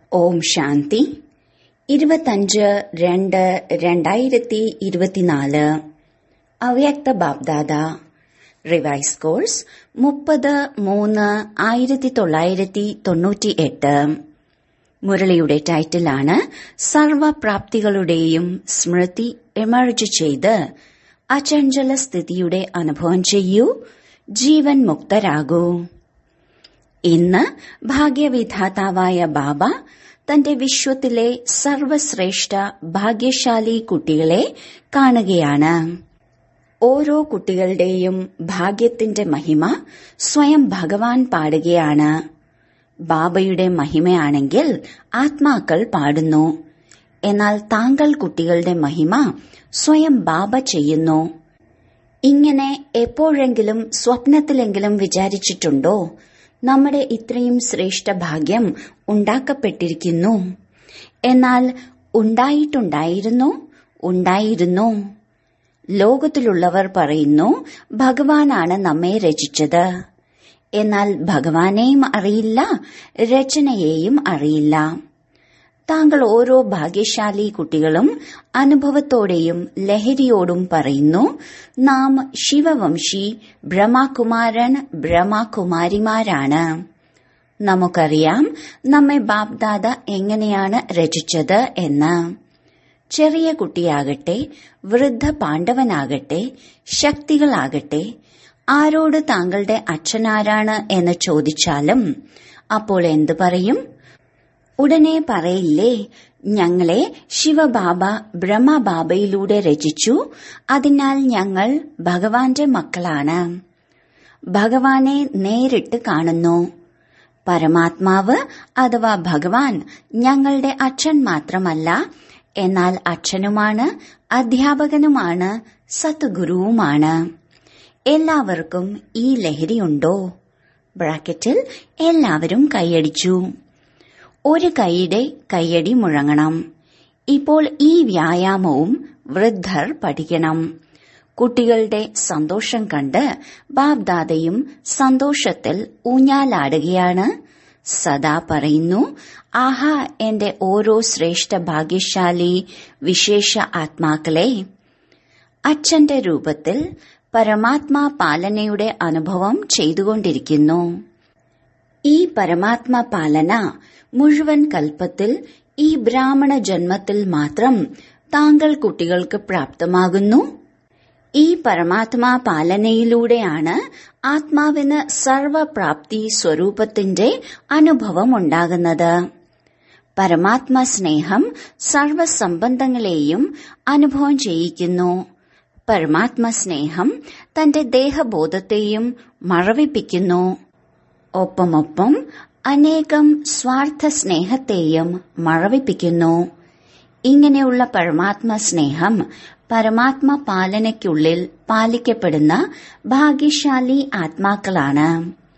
ഓം ശാന്തി ഇരുപത്തഞ്ച് രണ്ട് രണ്ടായിരത്തി ഇരുപത്തിനാല് അവ്യക്ത ബാബ്ദാദ റിവൈസ് കോഴ്സ് മുപ്പത് മൂന്ന് ആയിരത്തി തൊള്ളായിരത്തി തൊണ്ണൂറ്റി എട്ട് മുരളിയുടെ ടൈറ്റിലാണ് സർവപ്രാപ്തികളുടെയും സ്മൃതി എമർജ് ചെയ്ത് അചഞ്ചല സ്ഥിതിയുടെ അനുഭവം ചെയ്യൂ ജീവൻ മുക്തരാകൂ ഇന്ന് ഭാഗ്യവിധാതാവായ ബാബ തന്റെ വിശ്വത്തിലെ സർവശ്രേഷ്ഠ ഭാഗ്യശാലി കുട്ടികളെ കാണുകയാണ് ഓരോ കുട്ടികളുടെയും ഭാഗ്യത്തിന്റെ മഹിമ സ്വയം ഭഗവാൻ പാടുകയാണ് ബാബയുടെ മഹിമയാണെങ്കിൽ ആത്മാക്കൾ പാടുന്നു എന്നാൽ താങ്കൾ കുട്ടികളുടെ മഹിമ സ്വയം ബാബ ചെയ്യുന്നു ഇങ്ങനെ എപ്പോഴെങ്കിലും സ്വപ്നത്തിലെങ്കിലും വിചാരിച്ചിട്ടുണ്ടോ നമ്മുടെ ഇത്രയും ശ്രേഷ്ഠ ഭാഗ്യം ഉണ്ടാക്കപ്പെട്ടിരിക്കുന്നു എന്നാൽ ഉണ്ടായിട്ടുണ്ടായിരുന്നു ഉണ്ടായിരുന്നു ലോകത്തിലുള്ളവർ പറയുന്നു ഭഗവാനാണ് നമ്മെ രചിച്ചത് എന്നാൽ ഭഗവാനെയും അറിയില്ല രചനയെയും അറിയില്ല താങ്കൾ ഓരോ ഭാഗ്യശാലി കുട്ടികളും അനുഭവത്തോടെയും ലഹരിയോടും പറയുന്നു നാം ശിവവംശി ബ്രഹ്മകുമാരൻ ബ്രഹ്മകുമാരിമാരാണ് നമുക്കറിയാം നമ്മെ ബാബ്ദാദ എങ്ങനെയാണ് രചിച്ചത് എന്ന് ചെറിയ കുട്ടിയാകട്ടെ വൃദ്ധ പാണ്ഡവനാകട്ടെ ശക്തികളാകട്ടെ ആരോട് താങ്കളുടെ അച്ഛനാരാണ് എന്ന് ചോദിച്ചാലും അപ്പോൾ എന്തു പറയും ഉടനെ പറയില്ലേ ഞങ്ങളെ ശിവബാബ ബ്രഹ്മബാബയിലൂടെ രചിച്ചു അതിനാൽ ഞങ്ങൾ ഭഗവാന്റെ മക്കളാണ് ഭഗവാനെ നേരിട്ട് കാണുന്നു പരമാത്മാവ് അഥവാ ഭഗവാൻ ഞങ്ങളുടെ അച്ഛൻ മാത്രമല്ല എന്നാൽ അച്ഛനുമാണ് അധ്യാപകനുമാണ് സത്ഗുരുവുമാണ് എല്ലാവർക്കും ഈ ലഹരിയുണ്ടോ ബ്രാക്കറ്റിൽ എല്ലാവരും കൈയടിച്ചു ഒരു കൈയുടെ കൈയടി മുഴങ്ങണം ഇപ്പോൾ ഈ വ്യായാമവും വൃദ്ധർ പഠിക്കണം കുട്ടികളുടെ സന്തോഷം കണ്ട് ബാബ്ദാദയും സന്തോഷത്തിൽ ഊഞ്ഞാലാടുകയാണ് സദാ പറയുന്നു ആഹാ എന്റെ ഓരോ ശ്രേഷ്ഠ ഭാഗ്യശാലി വിശേഷ ആത്മാക്കളെ അച്ഛന്റെ രൂപത്തിൽ പരമാത്മാ പാലനയുടെ അനുഭവം ചെയ്തുകൊണ്ടിരിക്കുന്നു ഈ പരമാത്മാ പാലന മുഴുവൻ കൽപ്പത്തിൽ ഈ ബ്രാഹ്മണ ജന്മത്തിൽ മാത്രം താങ്കൾ കുട്ടികൾക്ക് പ്രാപ്തമാകുന്നു ഈ പരമാത്മാ പാലനയിലൂടെയാണ് ആത്മാവിന് സർവപ്രാപ്തി സ്വരൂപത്തിന്റെ അനുഭവം ഉണ്ടാകുന്നത് പരമാത്മാ സ്നേഹം സർവസംബന്ധങ്ങളെയും അനുഭവം ചെയ്യിക്കുന്നു പരമാത്മ സ്നേഹം തന്റെ ദേഹബോധത്തെയും മറവിപ്പിക്കുന്നു ഒപ്പമൊപ്പം അനേകം സ്വാർത്ഥ സ്നേഹത്തെയും മറവിപ്പിക്കുന്നു ഇങ്ങനെയുള്ള പരമാത്മ സ്നേഹം പരമാത്മ പാലനയ്ക്കുള്ളിൽ പാലിക്കപ്പെടുന്ന ഭാഗ്യശാലി ആത്മാക്കളാണ്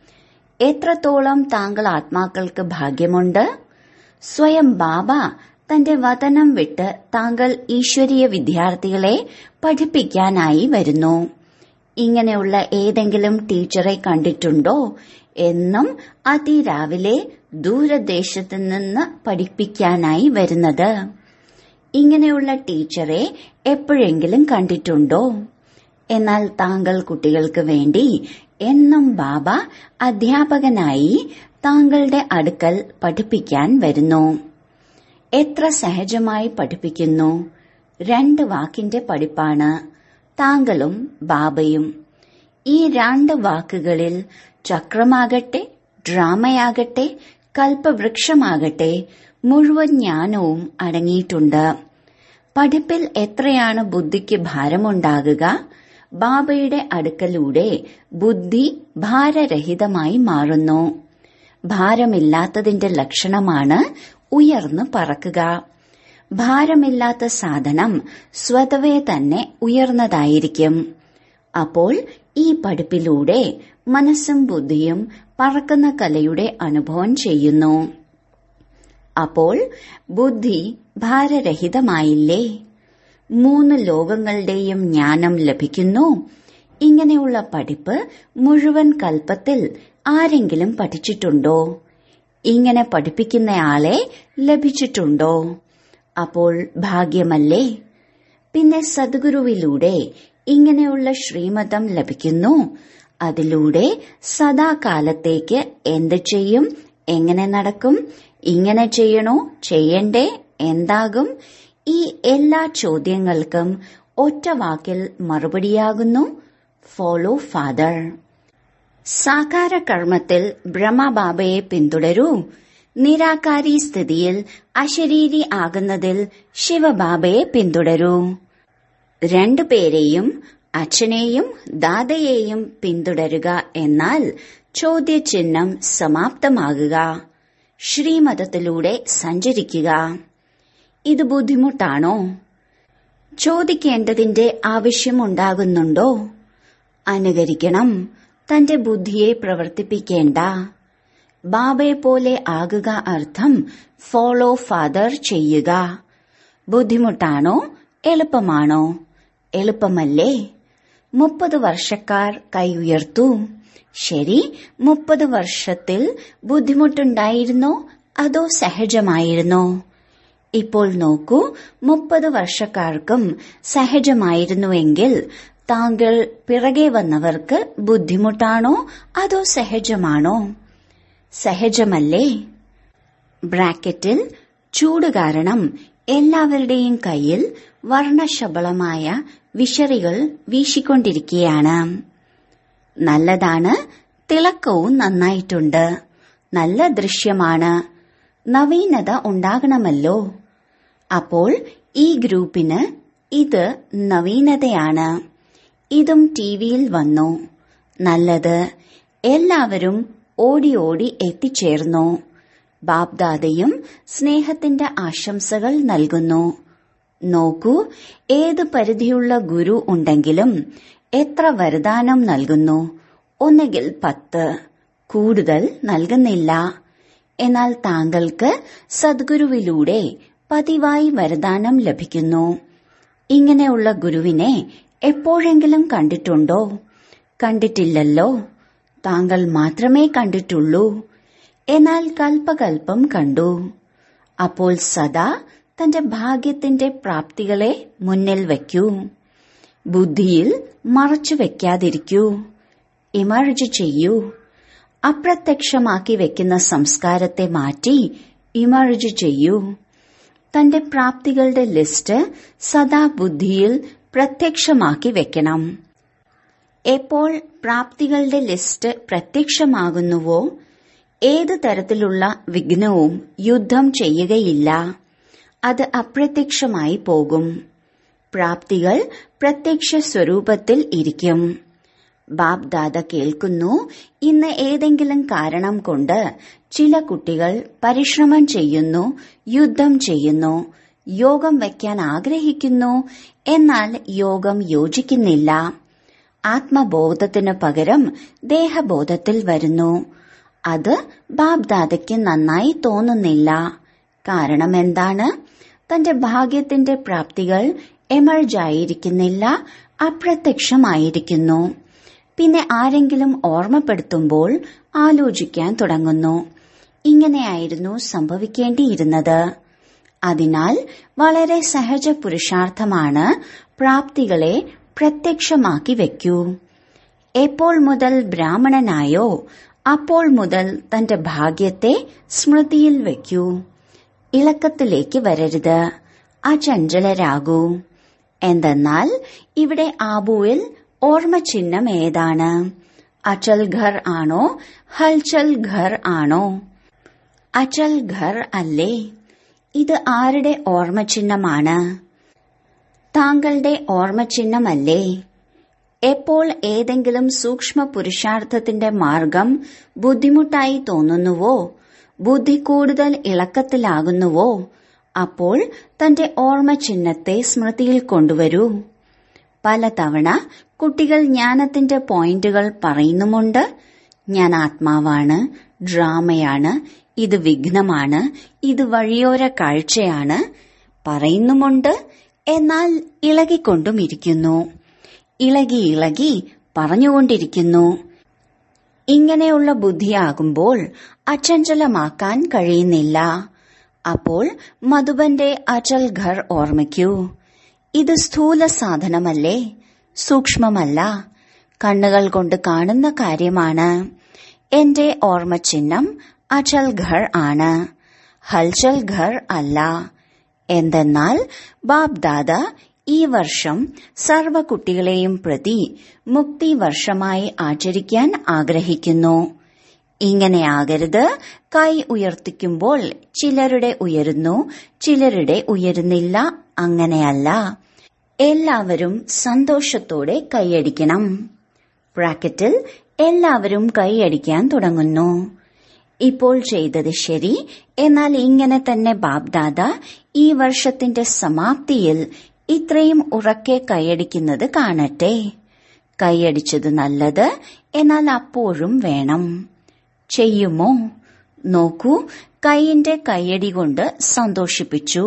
എത്രത്തോളം താങ്കൾ ആത്മാക്കൾക്ക് ഭാഗ്യമുണ്ട് സ്വയം ബാബ തന്റെ വതനം വിട്ട് താങ്കൾ ഈശ്വരീയ വിദ്യാർത്ഥികളെ പഠിപ്പിക്കാനായി വരുന്നു ഇങ്ങനെയുള്ള ഏതെങ്കിലും ടീച്ചറെ കണ്ടിട്ടുണ്ടോ എന്നും അതിരാവിലെ ദൂരദേശത്ത് നിന്ന് പഠിപ്പിക്കാനായി വരുന്നത് ഇങ്ങനെയുള്ള ടീച്ചറെ എപ്പോഴെങ്കിലും കണ്ടിട്ടുണ്ടോ എന്നാൽ താങ്കൾ കുട്ടികൾക്ക് വേണ്ടി എന്നും ബാബ അധ്യാപകനായി താങ്കളുടെ അടുക്കൽ പഠിപ്പിക്കാൻ വരുന്നു എത്ര സഹജമായി പഠിപ്പിക്കുന്നു രണ്ട് വാക്കിന്റെ പഠിപ്പാണ് താങ്കളും ബാബയും ഈ രണ്ട് വാക്കുകളിൽ ചക്രമാകട്ടെ ഡ്രാമയാകട്ടെ കൽപ്പവൃക്ഷമാകട്ടെ മുഴുവൻ ജ്ഞാനവും അടങ്ങിയിട്ടുണ്ട് പഠിപ്പിൽ എത്രയാണ് ബുദ്ധിക്ക് ഭാരമുണ്ടാകുക ബാബയുടെ അടുക്കലൂടെ ബുദ്ധി ഭാരരഹിതമായി മാറുന്നു ഭാരമില്ലാത്തതിന്റെ ലക്ഷണമാണ് ഉയർന്നു പറക്കുക ഭാരമില്ലാത്ത സാധനം സ്വതവേ തന്നെ ഉയർന്നതായിരിക്കും അപ്പോൾ ഈ പഠിപ്പിലൂടെ മനസ്സും ബുദ്ധിയും പറക്കുന്ന കലയുടെ അനുഭവം ചെയ്യുന്നു അപ്പോൾ ബുദ്ധി ഭാരരഹിതമായില്ലേ മൂന്ന് ലോകങ്ങളുടെയും ജ്ഞാനം ലഭിക്കുന്നു ഇങ്ങനെയുള്ള പഠിപ്പ് മുഴുവൻ കൽപ്പത്തിൽ ആരെങ്കിലും പഠിച്ചിട്ടുണ്ടോ ഇങ്ങനെ പഠിപ്പിക്കുന്നയാളെ ലഭിച്ചിട്ടുണ്ടോ അപ്പോൾ ഭാഗ്യമല്ലേ പിന്നെ സദ്ഗുരുവിലൂടെ ഇങ്ങനെയുള്ള ശ്രീമതം ലഭിക്കുന്നു അതിലൂടെ സദാകാലത്തേക്ക് എന്ത് ചെയ്യും എങ്ങനെ നടക്കും ഇങ്ങനെ ചെയ്യണോ ചെയ്യണ്ടേ എന്താകും ഈ എല്ലാ ചോദ്യങ്ങൾക്കും ഒറ്റ വാക്കിൽ മറുപടിയാകുന്നു ഫോളോ ഫാദർ സാകാര കർമ്മത്തിൽ ബ്രഹ്മബാബയെ പിന്തുടരൂ നിരാകാരി സ്ഥിതിയിൽ അശരീരി ആകുന്നതിൽ ശിവബാബയെ പിന്തുടരൂ രണ്ടുപേരെയും അച്ഛനെയും ദാദയെയും പിന്തുടരുക എന്നാൽ ചോദ്യചിഹ്നം സമാപ്തമാകുക ശ്രീമതത്തിലൂടെ സഞ്ചരിക്കുക ഇത് ബുദ്ധിമുട്ടാണോ ചോദിക്കേണ്ടതിന്റെ ആവശ്യമുണ്ടാകുന്നുണ്ടോ അനുകരിക്കണം തന്റെ ബുദ്ധിയെ പ്രവർത്തിപ്പിക്കേണ്ട ബാബയെ പോലെ ആകുക അർത്ഥം ഫോളോ ഫാദർ ചെയ്യുക ബുദ്ധിമുട്ടാണോ എളുപ്പമാണോ എളുപ്പമല്ലേ മുപ്പത് വർഷക്കാർ കൈ ഉയർത്തു ശരി മുപ്പത് വർഷത്തിൽ ബുദ്ധിമുട്ടുണ്ടായിരുന്നോ അതോ സഹജമായിരുന്നോ ഇപ്പോൾ നോക്കൂ മുപ്പത് വർഷക്കാർക്കും സഹജമായിരുന്നുവെങ്കിൽ താങ്കൾ പിറകെ വന്നവർക്ക് ബുദ്ധിമുട്ടാണോ അതോ സഹജമാണോ സഹജമല്ലേ ബ്രാക്കറ്റിൽ ചൂട് കാരണം എല്ലാവരുടെയും കയ്യിൽ വർണ്ണശബളമായ വിഷറികൾ വീശിക്കൊണ്ടിരിക്കുകയാണ് നല്ലതാണ് തിളക്കവും നന്നായിട്ടുണ്ട് നല്ല ദൃശ്യമാണ് നവീനത ഉണ്ടാകണമല്ലോ അപ്പോൾ ഈ ഗ്രൂപ്പിന് ഇത് നവീനതയാണ് ഇതും ടിവിയിൽ വന്നു നല്ലത് എല്ലാവരും ഓടി ഓടി എത്തിച്ചേർന്നു ബാബ്ദാദയും സ്നേഹത്തിന്റെ ആശംസകൾ നൽകുന്നു നോക്കൂ ഏത് പരിധിയുള്ള ഗുരു ഉണ്ടെങ്കിലും എത്ര വരദാനം നൽകുന്നു ഒന്നുകിൽ പത്ത് കൂടുതൽ നൽകുന്നില്ല എന്നാൽ താങ്കൾക്ക് സദ്ഗുരുവിലൂടെ പതിവായി വരദാനം ലഭിക്കുന്നു ഇങ്ങനെയുള്ള ഗുരുവിനെ എപ്പോഴെങ്കിലും കണ്ടിട്ടുണ്ടോ കണ്ടിട്ടില്ലല്ലോ താങ്കൾ മാത്രമേ കണ്ടിട്ടുള്ളൂ എന്നാൽ കൽപ്പകൽപ്പം കണ്ടു അപ്പോൾ സദാ തന്റെ ഭാഗ്യത്തിന്റെ പ്രാപ്തികളെ മുന്നിൽ വയ്ക്കൂ ബുദ്ധിയിൽ മറച്ചു വെക്കാതിരിക്കൂ ഇമർജ് ചെയ്യൂ അപ്രത്യക്ഷമാക്കി വെക്കുന്ന സംസ്കാരത്തെ മാറ്റി ഇമർജ് ചെയ്യൂ തന്റെ പ്രാപ്തികളുടെ ലിസ്റ്റ് സദാ ബുദ്ധിയിൽ പ്രത്യക്ഷമാക്കി വെക്കണം എപ്പോൾ പ്രാപ്തികളുടെ ലിസ്റ്റ് പ്രത്യക്ഷമാകുന്നുവോ ഏത് തരത്തിലുള്ള വിഘ്നവും യുദ്ധം ചെയ്യുകയില്ല അത് അപ്രത്യക്ഷമായി പോകും പ്രാപ്തികൾ പ്രത്യക്ഷ സ്വരൂപത്തിൽ ഇരിക്കും ബാബ് ദാദ കേൾക്കുന്നു ഇന്ന് ഏതെങ്കിലും കാരണം കൊണ്ട് ചില കുട്ടികൾ പരിശ്രമം ചെയ്യുന്നു യുദ്ധം ചെയ്യുന്നു യോഗം വയ്ക്കാൻ ആഗ്രഹിക്കുന്നു എന്നാൽ യോഗം യോജിക്കുന്നില്ല ആത്മബോധത്തിനു പകരം ദേഹബോധത്തിൽ വരുന്നു അത് ബാബ് ദാദയ്ക്ക് നന്നായി തോന്നുന്നില്ല കാരണം എന്താണ് തന്റെ ഭാഗ്യത്തിന്റെ പ്രാപ്തികൾ എമർജായിരിക്കുന്നില്ല അപ്രത്യക്ഷമായിരിക്കുന്നു പിന്നെ ആരെങ്കിലും ഓർമ്മപ്പെടുത്തുമ്പോൾ ആലോചിക്കാൻ തുടങ്ങുന്നു ഇങ്ങനെയായിരുന്നു സംഭവിക്കേണ്ടിയിരുന്നത് അതിനാൽ വളരെ സഹജ പുരുഷാർത്ഥമാണ് പ്രാപ്തികളെ പ്രത്യക്ഷമാക്കി വെക്കൂ എപ്പോൾ മുതൽ ബ്രാഹ്മണനായോ അപ്പോൾ മുതൽ തന്റെ ഭാഗ്യത്തെ സ്മൃതിയിൽ വെക്കൂ ഇളക്കത്തിലേക്ക് വരരുത് അചഞ്ചലരാകൂ എന്തെന്നാൽ ഇവിടെ ആബുവിൽ ഓർമ്മ ചിഹ്നം ഏതാണ് അചൽ ഘർ ആണോ ഹൽചൽ ഘർ ആണോ അചൽ ഘർ അല്ലേ ഇത് ആരുടെ ഓർമ്മ ചിഹ്നമാണ് താങ്കളുടെ ഓർമ്മ ചിഹ്നമല്ലേ എപ്പോൾ ഏതെങ്കിലും സൂക്ഷ്മ പുരുഷാർത്ഥത്തിന്റെ മാർഗം ബുദ്ധിമുട്ടായി തോന്നുന്നുവോ ബുദ്ധി കൂടുതൽ ഇളക്കത്തിലാകുന്നുവോ അപ്പോൾ തന്റെ ഓർമ്മ ചിഹ്നത്തെ സ്മൃതിയിൽ കൊണ്ടുവരൂ പലതവണ കുട്ടികൾ ജ്ഞാനത്തിന്റെ പോയിന്റുകൾ പറയുന്നുമുണ്ട് ഞാൻ ആത്മാവാണ് ഡ്രാമയാണ് ഇത് വിഘ്നമാണ് ഇത് വഴിയോര കാഴ്ചയാണ് പറയുന്നുമുണ്ട് എന്നാൽ ഇളകിക്കൊണ്ടും ഇരിക്കുന്നു ഇളകി ഇളകി പറഞ്ഞുകൊണ്ടിരിക്കുന്നു ഇങ്ങനെയുള്ള ബുദ്ധിയാകുമ്പോൾ അചഞ്ചലമാക്കാൻ കഴിയുന്നില്ല അപ്പോൾ മധുബന്റെ അചൽ ഘർ ഓർമ്മിക്കൂ ഇത് സ്ഥൂല സാധനമല്ലേ സൂക്ഷ്മമല്ല കണ്ണുകൾ കൊണ്ട് കാണുന്ന കാര്യമാണ് എന്റെ ഓർമ്മ ചിഹ്നം അചൽ ഘർ ആണ് ഹൽചൽ ഘർ അല്ല എന്തെന്നാൽ ബാബ് ദാദ ഈ വർഷം സർവ കുട്ടികളെയും പ്രതി മുക്തി വർഷമായി ആചരിക്കാൻ ആഗ്രഹിക്കുന്നു ഇങ്ങനെയാകരുത് കൈ ഉയർത്തിക്കുമ്പോൾ ചിലരുടെ ഉയരുന്നു ചിലരുടെ ഉയരുന്നില്ല അങ്ങനെയല്ല എല്ലാവരും സന്തോഷത്തോടെ കൈയടിക്കണം ബ്രാക്കറ്റിൽ എല്ലാവരും കൈയടിക്കാൻ തുടങ്ങുന്നു ഇപ്പോൾ ചെയ്തത് ശരി എന്നാൽ ഇങ്ങനെ തന്നെ ബാബ്ദാദ ഈ വർഷത്തിന്റെ സമാപ്തിയിൽ ഇത്രയും ഉറക്കെ കൈയടിക്കുന്നത് കാണട്ടെ കൈയടിച്ചത് നല്ലത് എന്നാൽ അപ്പോഴും വേണം ചെയ്യുമോ നോക്കൂ കൈയിന്റെ കൈയടി കൊണ്ട് സന്തോഷിപ്പിച്ചു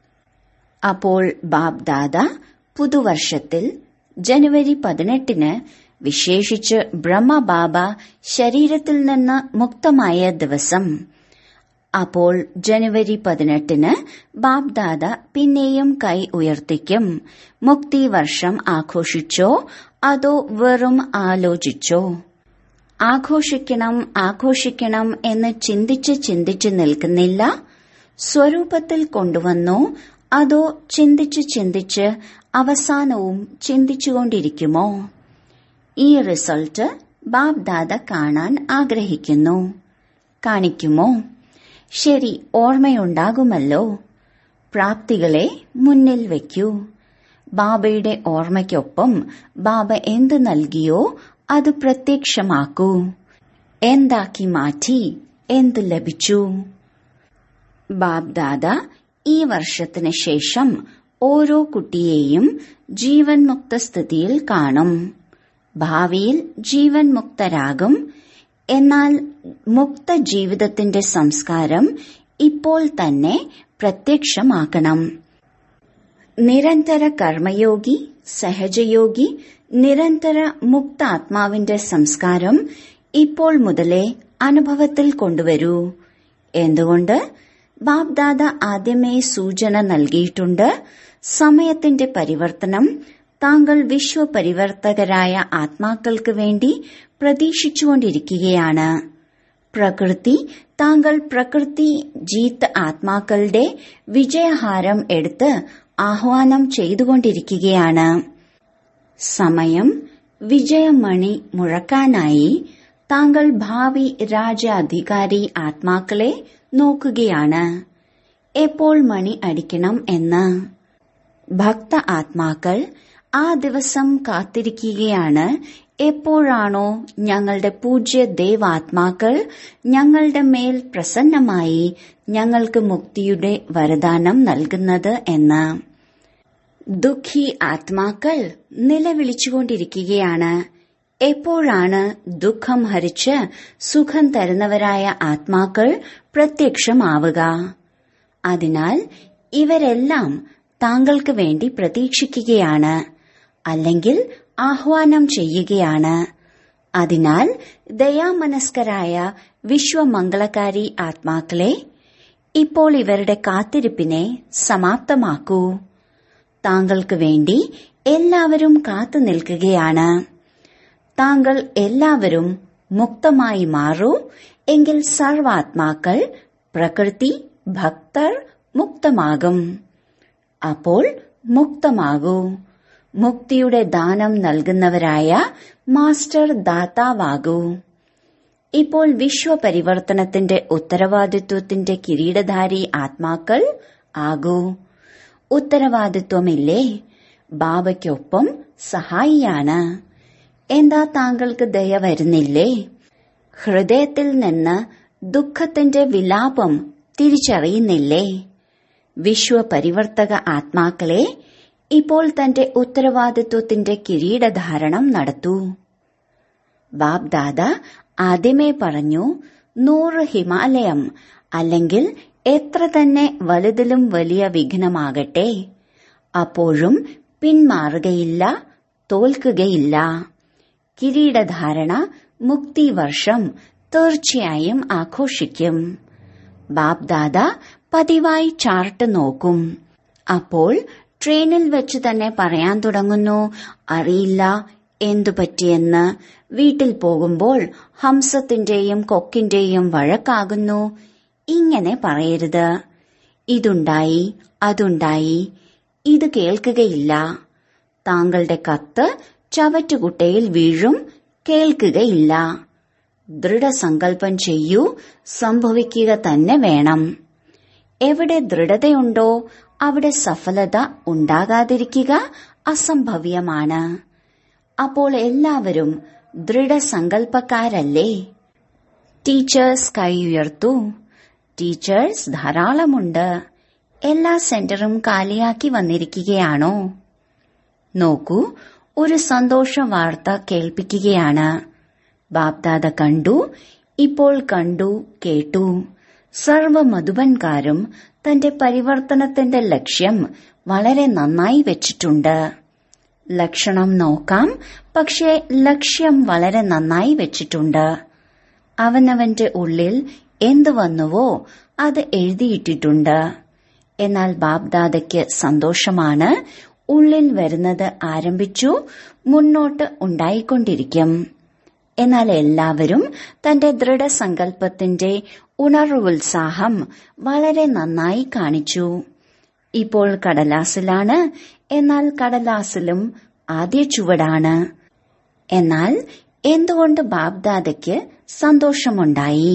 അപ്പോൾ ബാബ് ദാദ പുതുവർഷത്തിൽ ജനുവരി പതിനെട്ടിന് വിശേഷിച്ച് ബ്രഹ്മബാബ ശരീരത്തിൽ നിന്ന് മുക്തമായ ദിവസം അപ്പോൾ ജനുവരി പതിനെട്ടിന് ബാബ് ദാദ പിന്നെയും കൈ ഉയർത്തിക്കും മുക്തി വർഷം ആഘോഷിച്ചോ അതോ വെറും ആലോചിച്ചോ ആഘോഷിക്കണം ആഘോഷിക്കണം എന്ന് ചിന്തിച്ച് ചിന്തിച്ച് നിൽക്കുന്നില്ല സ്വരൂപത്തിൽ കൊണ്ടുവന്നോ അതോ ചിന്തിച്ച് ചിന്തിച്ച് അവസാനവും ചിന്തിച്ചുകൊണ്ടിരിക്കുമോ ഈ റിസൾട്ട് ബാബ് ദാദ കാണാൻ ആഗ്രഹിക്കുന്നു കാണിക്കുമോ ശരി ഓർമ്മയുണ്ടാകുമല്ലോ പ്രാപ്തികളെ മുന്നിൽ വയ്ക്കൂ ബാബയുടെ ഓർമ്മയ്ക്കൊപ്പം ബാബ എന്തു നൽകിയോ അത് പ്രത്യക്ഷമാക്കൂ എന്താക്കി മാറ്റി എന്ത് ലഭിച്ചു ബാബ് ദാദ ഈ വർഷത്തിന് ശേഷം ഓരോ കുട്ടിയെയും ജീവൻ മുക്ത സ്ഥിതിയിൽ കാണും ഭാവിയിൽ ജീവൻ മുക്തരാകും എന്നാൽ മുക്ത ജീവിതത്തിന്റെ സംസ്കാരം ഇപ്പോൾ തന്നെ പ്രത്യക്ഷമാക്കണം നിരന്തര കർമ്മയോഗി സഹജയോഗി നിരന്തര മുക്ത ആത്മാവിന്റെ സംസ്കാരം ഇപ്പോൾ മുതലേ അനുഭവത്തിൽ കൊണ്ടുവരൂ എന്തുകൊണ്ട് ബാബ്ദാദ ആദ്യമേ സൂചന നൽകിയിട്ടുണ്ട് സമയത്തിന്റെ പരിവർത്തനം താങ്കൾ വിശ്വപരിവർത്തകരായ ആത്മാക്കൾക്ക് വേണ്ടി പ്രതീക്ഷിച്ചുകൊണ്ടിരിക്കുകയാണ് പ്രകൃതി താങ്കൾ പ്രകൃതി ജീത്ത് ആത്മാക്കളുടെ വിജയഹാരം എടുത്ത് ആഹ്വാനം ചെയ്തുകൊണ്ടിരിക്കുകയാണ് സമയം വിജയമണി മുഴക്കാനായി താങ്കൾ ഭാവി രാജാധികാരി ആത്മാക്കളെ നോക്കുകയാണ് എപ്പോൾ മണി അടിക്കണം എന്ന് ഭക്ത ആത്മാക്കൾ ആ ദിവസം കാത്തിരിക്കുകയാണ് എപ്പോഴാണോ ഞങ്ങളുടെ പൂജ്യ ദേവാത്മാക്കൾ ഞങ്ങളുടെ മേൽ പ്രസന്നമായി ഞങ്ങൾക്ക് മുക്തിയുടെ വരദാനം നൽകുന്നത് എന്ന് ദുഃഖി ആത്മാക്കൾ നിലവിളിച്ചുകൊണ്ടിരിക്കുകയാണ് എപ്പോഴാണ് ദുഃഖം ഹരിച്ച് സുഖം തരുന്നവരായ ആത്മാക്കൾ പ്രത്യക്ഷമാവുക അതിനാൽ ഇവരെല്ലാം താങ്കൾക്ക് വേണ്ടി പ്രതീക്ഷിക്കുകയാണ് അല്ലെങ്കിൽ ആഹ്വാനം ചെയ്യുകയാണ് അതിനാൽ ദയാമനസ്കരായ വിശ്വമംഗളകാരി ആത്മാക്കളെ ഇപ്പോൾ ഇവരുടെ കാത്തിരിപ്പിനെ സമാപ്തമാക്കൂ താങ്കൾക്ക് വേണ്ടി എല്ലാവരും കാത്തു നിൽക്കുകയാണ് താങ്കൾ എല്ലാവരും മുക്തമായി മാറൂ എങ്കിൽ സർവാത്മാക്കൾ പ്രകൃതി ഭക്തർ മുക്തമാകും അപ്പോൾ മുക്തമാകൂ മുക്തിയുടെ ദാനം നൽകുന്നവരായ മാസ്റ്റർ ദാതാവാകൂ ഇപ്പോൾ വിശ്വപരിവർത്തനത്തിന്റെ ഉത്തരവാദിത്വത്തിന്റെ കിരീടധാരി ആത്മാക്കൾ ആകൂ ഉത്തരവാദിത്വമില്ലേ ബാബയ്ക്കൊപ്പം സഹായിയാണ് എന്താ താങ്കൾക്ക് ദയ വരുന്നില്ലേ ഹൃദയത്തിൽ നിന്ന് ദുഃഖത്തിന്റെ വിലാപം തിരിച്ചറിയുന്നില്ലേ വിശ്വപരിവർത്തക ആത്മാക്കളെ ഇപ്പോൾ തന്റെ ഉത്തരവാദിത്വത്തിന്റെ കിരീടധാരണം നടത്തൂ ബാബ് ദാദ ആദ്യമേ പറഞ്ഞു നൂറ് ഹിമാലയം അല്ലെങ്കിൽ എത്ര തന്നെ വലുതിലും വലിയ വിഘ്നമാകട്ടെ അപ്പോഴും പിന്മാറുകയില്ല തോൽക്കുകയില്ല കിരീടധാരണ മുക്തി വർഷം തീർച്ചയായും ആഘോഷിക്കും ബാബ്ദാദ പതിവായി ചാർട്ട് നോക്കും അപ്പോൾ ട്രെയിനിൽ വെച്ച് തന്നെ പറയാൻ തുടങ്ങുന്നു അറിയില്ല എന്തു പറ്റിയെന്ന് വീട്ടിൽ പോകുമ്പോൾ ഹംസത്തിന്റെയും കൊക്കിന്റെയും വഴക്കാകുന്നു ഇങ്ങനെ പറയരുത് ഇതുണ്ടായി അതുണ്ടായി ഇത് കേൾക്കുകയില്ല താങ്കളുടെ കത്ത് ചവറ്റുകുട്ടയിൽ വീഴും കേൾക്കുകയില്ല ദൃഢസങ്കല്പം ചെയ്യൂ സംഭവിക്കുക തന്നെ വേണം എവിടെ ദൃഢതയുണ്ടോ അവിടെ സഫലത ഉണ്ടാകാതിരിക്കുക അസംഭവ്യമാണ് അപ്പോൾ എല്ലാവരും ദൃഢസങ്കല്പക്കാരല്ലേ ടീച്ചേഴ്സ് കൈ ഉയർത്തു ടീച്ചേഴ്സ് ധാരാളമുണ്ട് എല്ലാ സെന്ററും കാലിയാക്കി വന്നിരിക്കുകയാണോ നോക്കൂ ഒരു സന്തോഷ വാർത്ത കേൾപ്പിക്കുകയാണ് ബാപ്ദാദ കണ്ടു ഇപ്പോൾ കണ്ടു കേട്ടു സർവ മധുബൻകാരും തന്റെ പരിവർത്തനത്തിന്റെ ലക്ഷ്യം വളരെ നന്നായി വെച്ചിട്ടുണ്ട് ലക്ഷണം നോക്കാം പക്ഷേ ലക്ഷ്യം വളരെ നന്നായി വെച്ചിട്ടുണ്ട് അവനവന്റെ ഉള്ളിൽ എന്തു വന്നുവോ അത് എഴുതിയിട്ടിട്ടുണ്ട് എന്നാൽ ബാബ്ദാദയ്ക്ക് സന്തോഷമാണ് ഉള്ളിൽ വരുന്നത് ആരംഭിച്ചു മുന്നോട്ട് ഉണ്ടായിക്കൊണ്ടിരിക്കും എന്നാൽ എല്ലാവരും തന്റെ ദൃഢസങ്കല്പത്തിന്റെ ഉണർവുത്സാഹം വളരെ നന്നായി കാണിച്ചു ഇപ്പോൾ കടലാസിലാണ് എന്നാൽ കടലാസിലും ആദ്യ ചുവടാണ് എന്നാൽ എന്തുകൊണ്ട് ബാബ്ദാദയ്ക്ക് സന്തോഷമുണ്ടായി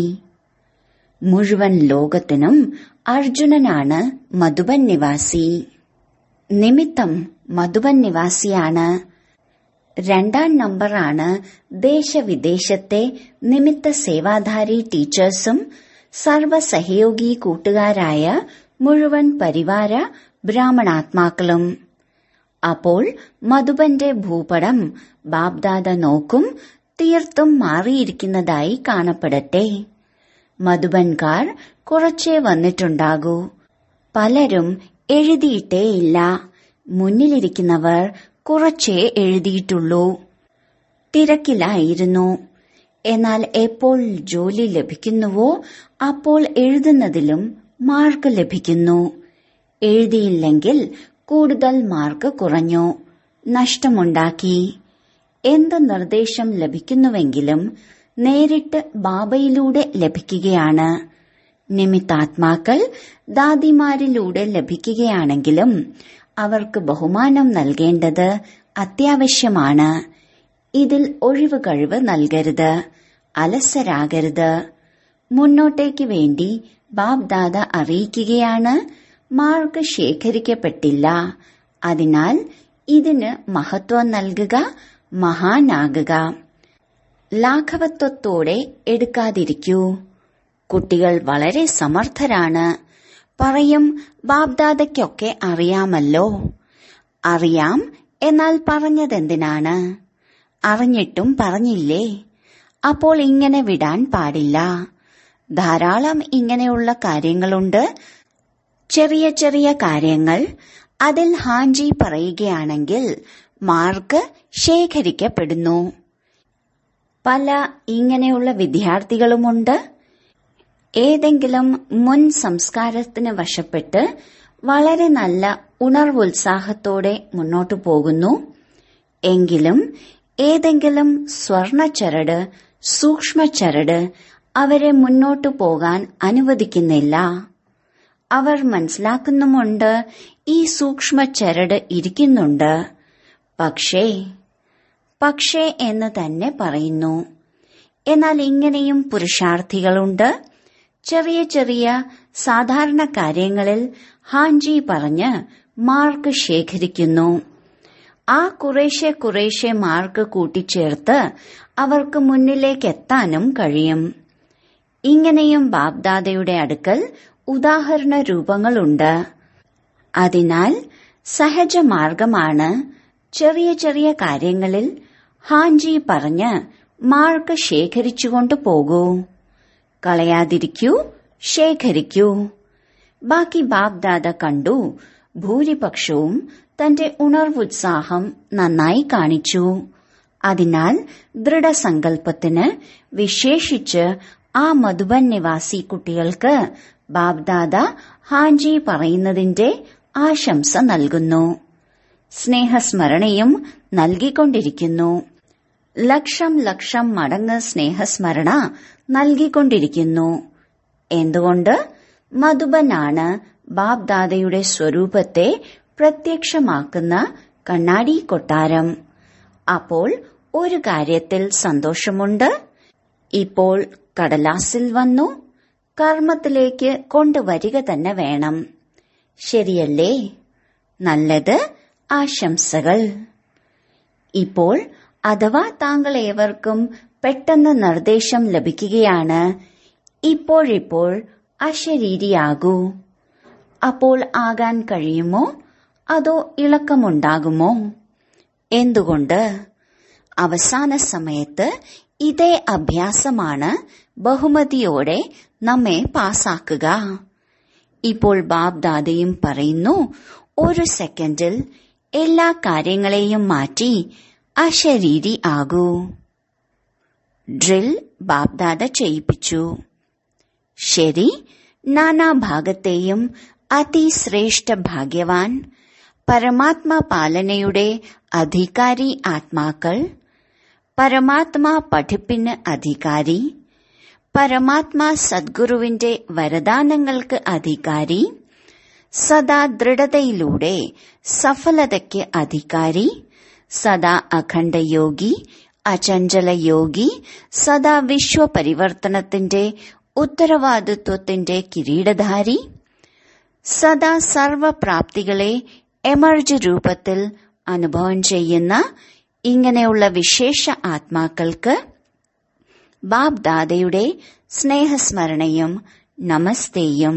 മുഴുവൻ ലോകത്തിനും അർജുനനാണ് മധുബൻ നിവാസി നിമിത്തം മധുബൻ നിവാസിയാണ് രണ്ടാം നമ്പറാണ് ദേശവിദേശത്തെ നിമിത്ത സേവാധാരി ടീച്ചേഴ്സും സർവസഹയോഗി കൂട്ടുകാരായ മുഴുവൻ പരിവാര ബ്രാഹ്മണാത്മാക്കളും അപ്പോൾ മധുബന്റെ ഭൂപടം ബാബ്ദാദ നോക്കും തീർത്തും മാറിയിരിക്കുന്നതായി കാണപ്പെടട്ടെ മധുബൻകാർ കുറച്ചേ വന്നിട്ടുണ്ടാകൂ പലരും എഴുതിയിട്ടേയില്ല മുന്നിലിരിക്കുന്നവർ കുറച്ചേ എഴുതിയിട്ടുള്ളൂ തിരക്കിലായിരുന്നു എന്നാൽ എപ്പോൾ ജോലി ലഭിക്കുന്നുവോ അപ്പോൾ എഴുതുന്നതിലും മാർക്ക് ലഭിക്കുന്നു എഴുതിയില്ലെങ്കിൽ കൂടുതൽ മാർക്ക് കുറഞ്ഞു നഷ്ടമുണ്ടാക്കി എന്ത് നിർദ്ദേശം ലഭിക്കുന്നുവെങ്കിലും നേരിട്ട് ബാബയിലൂടെ ലഭിക്കുകയാണ് നിമിത്താത്മാക്കൾ ദാദിമാരിലൂടെ ലഭിക്കുകയാണെങ്കിലും അവർക്ക് ബഹുമാനം നൽകേണ്ടത് അത്യാവശ്യമാണ് ഇതിൽ ഒഴിവ് കഴിവ് നൽകരുത് അലസരാകരുത് മുന്നോട്ടേക്ക് വേണ്ടി ബാബ്ദാദ അറിയിക്കുകയാണ് മാർക്ക് ശേഖരിക്കപ്പെട്ടില്ല അതിനാൽ ഇതിന് മഹത്വം നൽകുക മഹാനാകുക ലാഘവത്വത്തോടെ എടുക്കാതിരിക്കൂ കുട്ടികൾ വളരെ സമർത്ഥരാണ് പറയും ബാബ്ദാദയ്ക്കൊക്കെ അറിയാമല്ലോ അറിയാം എന്നാൽ പറഞ്ഞതെന്തിനാണ് അറിഞ്ഞിട്ടും പറഞ്ഞില്ലേ അപ്പോൾ ഇങ്ങനെ വിടാൻ പാടില്ല ധാരാളം ഇങ്ങനെയുള്ള കാര്യങ്ങളുണ്ട് ചെറിയ ചെറിയ കാര്യങ്ങൾ അതിൽ ഹാഞ്ചി പറയുകയാണെങ്കിൽ മാർക്ക് ശേഖരിക്കപ്പെടുന്നു പല ഇങ്ങനെയുള്ള വിദ്യാർത്ഥികളുമുണ്ട് ഏതെങ്കിലും മുൻ സംസ്കാരത്തിന് വശപ്പെട്ട് വളരെ നല്ല ഉണർവുത്സാഹത്തോടെ മുന്നോട്ടു പോകുന്നു എങ്കിലും ഏതെങ്കിലും സ്വർണച്ചരട് സൂക്ഷ്മച്ചരട് അവരെ മുന്നോട്ടു പോകാൻ അനുവദിക്കുന്നില്ല അവർ മനസ്സിലാക്കുന്നുമുണ്ട് ഈ സൂക്ഷ്മച്ചരട് ഇരിക്കുന്നുണ്ട് പക്ഷേ പക്ഷേ എന്ന് തന്നെ പറയുന്നു എന്നാൽ ഇങ്ങനെയും പുരുഷാർത്ഥികളുണ്ട് ചെറിയ ചെറിയ സാധാരണ കാര്യങ്ങളിൽ ഹാഞ്ചി പറഞ്ഞ് മാർക്ക് ശേഖരിക്കുന്നു ആ കുറേശ്ശെ കുറേശ്ശെ മാർക്ക് കൂട്ടിച്ചേർത്ത് അവർക്ക് മുന്നിലേക്ക് എത്താനും കഴിയും ഇങ്ങനെയും ബാബ്ദാദയുടെ അടുക്കൽ ഉദാഹരണ രൂപങ്ങളുണ്ട് അതിനാൽ സഹജമാർഗമാണ് ചെറിയ ചെറിയ കാര്യങ്ങളിൽ ഹാഞ്ചി പറഞ്ഞ് മാർക്ക് ശേഖരിച്ചുകൊണ്ട് പോകൂ കളയാതിരിക്കൂ ശേഖരിക്കൂ ബാക്കി ബാബ്ദാദ കണ്ടു ഭൂരിപക്ഷവും തന്റെ ഉണർവുത്സാഹം നന്നായി കാണിച്ചു അതിനാൽ ദൃഢസങ്കല്പത്തിന് വിശേഷിച്ച് ആ മധുബൻ നിവാസി കുട്ടികൾക്ക് ബാബ്ദാദ ഹാജി പറയുന്നതിന്റെ ആശംസ നൽകുന്നു സ്നേഹസ്മരണയും നൽകിക്കൊണ്ടിരിക്കുന്നു ലക്ഷം ലക്ഷം മടങ്ങ് സ്നേഹസ്മരണ നൽകിക്കൊണ്ടിരിക്കുന്നു എന്തുകൊണ്ട് മധുബനാണ് ബാബ്ദാദയുടെ സ്വരൂപത്തെ പ്രത്യക്ഷമാക്കുന്ന കണ്ണാടി കൊട്ടാരം അപ്പോൾ ഒരു കാര്യത്തിൽ സന്തോഷമുണ്ട് ഇപ്പോൾ കടലാസിൽ വന്നു കർമ്മത്തിലേക്ക് കൊണ്ടുവരിക തന്നെ വേണം ശരിയല്ലേ നല്ലത് ആശംസകൾ ഇപ്പോൾ അഥവാ താങ്കൾ ഏവർക്കും പെട്ടെന്ന് നിർദ്ദേശം ലഭിക്കുകയാണ് ഇപ്പോഴിപ്പോൾ അശരീരിയാകൂ അപ്പോൾ ആകാൻ കഴിയുമോ അതോ ഇളക്കമുണ്ടാകുമോ എന്തുകൊണ്ട് അവസാന സമയത്ത് ഇതേ അഭ്യാസമാണ് ബഹുമതിയോടെ നമ്മെ പാസാക്കുക ഇപ്പോൾ ബാബ് ദാദയും പറയുന്നു ഒരു സെക്കൻഡിൽ എല്ലാ കാര്യങ്ങളെയും മാറ്റി അശരീരി ആകൂ ഡ്രിൽ ബാബ്ദാദ ചെയ്യിപ്പിച്ചു ശരി നാനാഭാഗത്തെയും അതിശ്രേഷ്ഠ ഭാഗ്യവാൻ പരമാത്മാ പാലനയുടെ അധികാരി ആത്മാക്കൾ പരമാത്മാ പഠിപ്പിന് അധികാരി പരമാത്മാ സദ്ഗുരുവിന്റെ വരദാനങ്ങൾക്ക് അധികാരി സദാ ദൃഢതയിലൂടെ സഫലതയ്ക്ക് അധികാരി സദാ അഖണ്ഡ യോഗി അചഞ്ചല യോഗി സദാ വിശ്വപരിവർത്തനത്തിന്റെ ഉത്തരവാദിത്വത്തിന്റെ കിരീടധാരി സദാ സർവപ്രാപ്തികളെ എമർജ് രൂപത്തിൽ അനുഭവം ചെയ്യുന്ന ഇങ്ങനെയുള്ള വിശേഷ ആത്മാക്കൾക്ക് ബാബ് ദാദയുടെ സ്നേഹസ്മരണയും നമസ്തേയും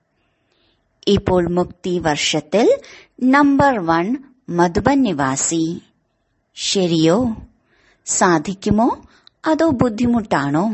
ഇപ്പോൾ മുക്തി വർഷത്തിൽ നമ്പർ വൺ മധുബൻ നിവാസി ശരിയോ സാധിക്കുമോ അതോ ബുദ്ധിമുട്ടാണോ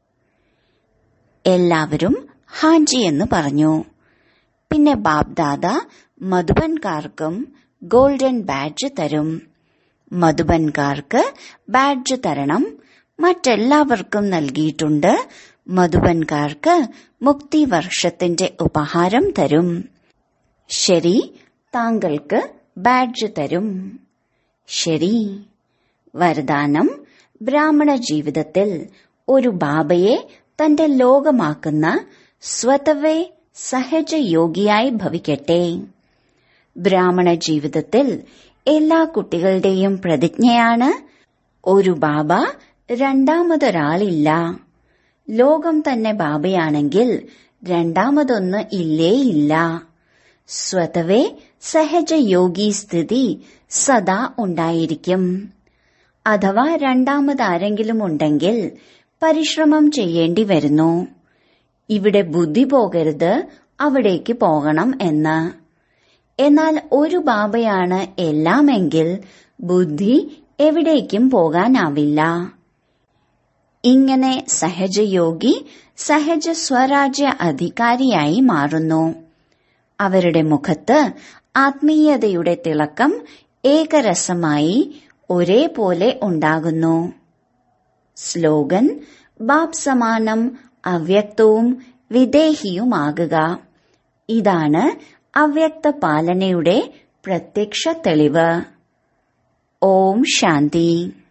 എല്ലാവരും ഹാഞ്ചി എന്ന് പറഞ്ഞു പിന്നെ ബാബ്ദാദ മധുബൻകാർക്കും ഗോൾഡൻ ബാഡ്ജ് തരും മധുബൻകാർക്ക് ബാഡ്ജ് തരണം മറ്റെല്ലാവർക്കും നൽകിയിട്ടുണ്ട് മധുബൻകാർക്ക് മുക്തി വർഷത്തിന്റെ ഉപഹാരം തരും ശരി താങ്കൾക്ക് ബാഡ്ജ് തരും ശരി വരദാനം ബ്രാഹ്മണ ജീവിതത്തിൽ ഒരു ബാബയെ തന്റെ ലോകമാക്കുന്ന സ്വതവേ സഹജയോഗിയായി ഭവിക്കട്ടെ ബ്രാഹ്മണ ജീവിതത്തിൽ എല്ലാ കുട്ടികളുടെയും പ്രതിജ്ഞയാണ് ഒരു ബാബ രണ്ടാമതൊരാളില്ല ലോകം തന്നെ ബാബയാണെങ്കിൽ രണ്ടാമതൊന്ന് ഇല്ലേ ഇല്ല സ്വതവേ സഹജയോഗി സ്ഥിതി സദാ ഉണ്ടായിരിക്കും അഥവാ രണ്ടാമതാരെങ്കിലും ഉണ്ടെങ്കിൽ പരിശ്രമം ചെയ്യേണ്ടി വരുന്നു ഇവിടെ ബുദ്ധി പോകരുത് അവിടേക്ക് പോകണം എന്ന് എന്നാൽ ഒരു ബാബയാണ് എല്ലാമെങ്കിൽ ബുദ്ധി എവിടേക്കും പോകാനാവില്ല ഇങ്ങനെ സഹജയോഗി സഹജ സ്വരാജ്യ അധികാരിയായി മാറുന്നു അവരുടെ മുഖത്ത് ആത്മീയതയുടെ തിളക്കം ഏകരസമായി ഒരേപോലെ ഉണ്ടാകുന്നു സ്ലോഗൻ ബാബ് സമാനം അവ്യക്തവും വിദേഹിയുമാകുക ഇതാണ് അവ്യക്ത പാലനയുടെ പ്രത്യക്ഷ തെളിവ് ഓം ശാന്തി